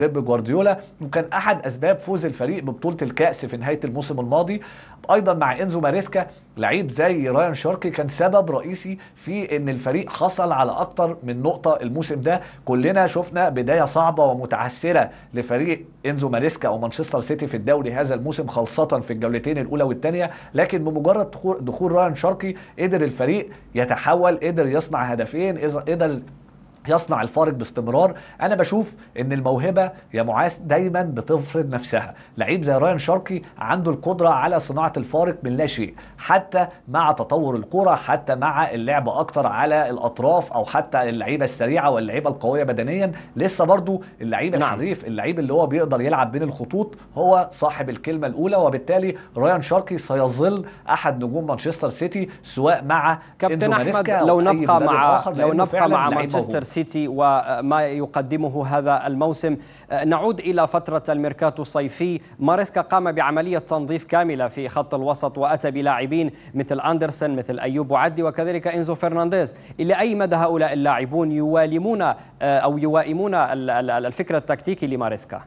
بيب جوارديولا وكان احد اسباب فوز الفريق ببطوله الكاس في نهايه الموسم الماضي ايضا مع انزو ماريسكا لعيب زي رايان شاركي كان سبب رئيسي في ان الفريق حصل على اكتر من نقطه الموسم ده كلنا شفنا بدايه صعبه ومتعثره لفريق انزو ماريسكا او مانشستر سيتي في الدوري هذا الموسم خاصه في الجولتين الاولى والثانيه لكن بمجرد دخول رايان شاركي قدر الفريق يتحول قدر يصنع هدفين قدر يصنع الفارق باستمرار انا بشوف ان الموهبه يا معاذ دايما بتفرض نفسها لعيب زي رايان شاركي عنده القدره على صناعه الفارق من لا شيء حتى مع تطور الكره حتى مع اللعب اكتر على الاطراف او حتى اللعيبه السريعه واللعيبه القويه بدنيا لسه برضو اللعيب نعم. الحريف اللعيب اللي هو بيقدر يلعب بين الخطوط هو صاحب الكلمه الاولى وبالتالي رايان شاركي سيظل احد نجوم مانشستر سيتي سواء مع كابتن إنزو احمد ماريسكا أو لو أي نبقى مدرب مع آخر، لو لأنه نبقى فعلاً مع لعيب مانشستر موهوب. سيتي وما يقدمه هذا الموسم نعود الى فتره الميركاتو الصيفي ماريسكا قام بعمليه تنظيف كامله في خط الوسط واتى بلاعبين مثل اندرسون مثل ايوب وعدي وكذلك انزو فرنانديز الى اي مدى هؤلاء اللاعبون يوالمون او يوائمون ال- ال- الفكر التكتيكي لماريسكا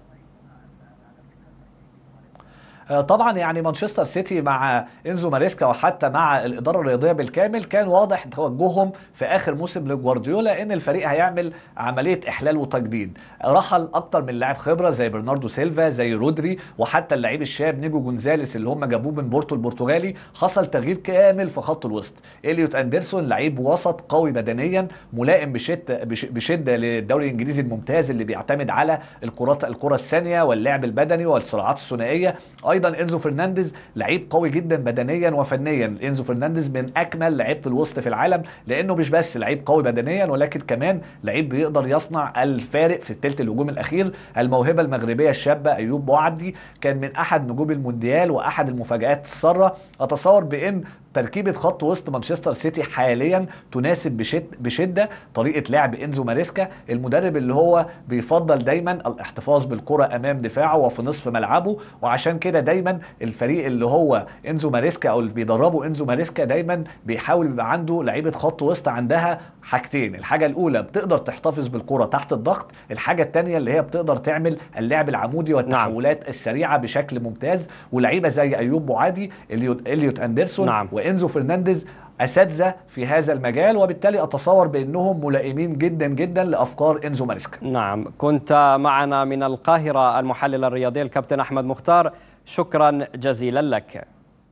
آه، طبعا يعني مانشستر سيتي مع انزو ماريسكا وحتى مع الاداره الرياضيه بالكامل كان واضح توجههم في اخر موسم لجوارديولا ان الفريق هيعمل عمليه احلال وتجديد رحل اكتر من لاعب خبره زي برناردو سيلفا زي رودري وحتى اللعيب الشاب نيجو جونزاليس اللي هم جابوه من بورتو البرتغالي حصل تغيير كامل في خط الوسط اليوت اندرسون لعيب وسط قوي بدنيا ملائم بشده بش- بشده للدوري الانجليزي الممتاز اللي بيعتمد على الكرات الكره الثانيه واللعب البدني والصراعات الثنائيه ايضا انزو فرنانديز لعيب قوي جدا بدنيا وفنيا انزو فرنانديز من اكمل لعيبه الوسط في العالم لانه مش بس لعيب قوي بدنيا ولكن كمان لعيب بيقدر يصنع الفارق في الثلث الهجوم الاخير الموهبه المغربيه الشابه ايوب بوعدي كان من احد نجوم المونديال واحد المفاجات الساره اتصور بان تركيبه خط وسط مانشستر سيتي حاليا تناسب بشد بشده طريقه لعب انزو ماريسكا المدرب اللي هو بيفضل دايما الاحتفاظ بالكره امام دفاعه وفي نصف ملعبه وعشان كده دايما الفريق اللي هو انزو ماريسكا او اللي بيدربه انزو ماريسكا دايما بيحاول يبقى عنده لعيبه خط وسط عندها حاجتين الحاجه الاولى بتقدر تحتفظ بالكره تحت الضغط الحاجه الثانيه اللي هي بتقدر تعمل اللعب العمودي والتحولات السريعه بشكل ممتاز ولعيبه زي ايوب بوعادي اليوت, اليوت اندرسون نعم. وانزو فرنانديز اساتذه في هذا المجال وبالتالي اتصور بانهم ملائمين جدا جدا لافكار انزو ماريسكا نعم كنت معنا من القاهره المحلل الرياضي الكابتن احمد مختار شكرا جزيلا لك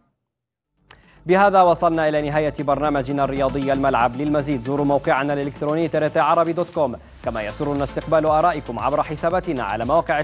بهذا وصلنا إلى نهاية برنامجنا الرياضي الملعب للمزيد زوروا موقعنا الإلكتروني ترتعربي دوت كوم كما يسرنا استقبال آرائكم عبر حساباتنا على مواقع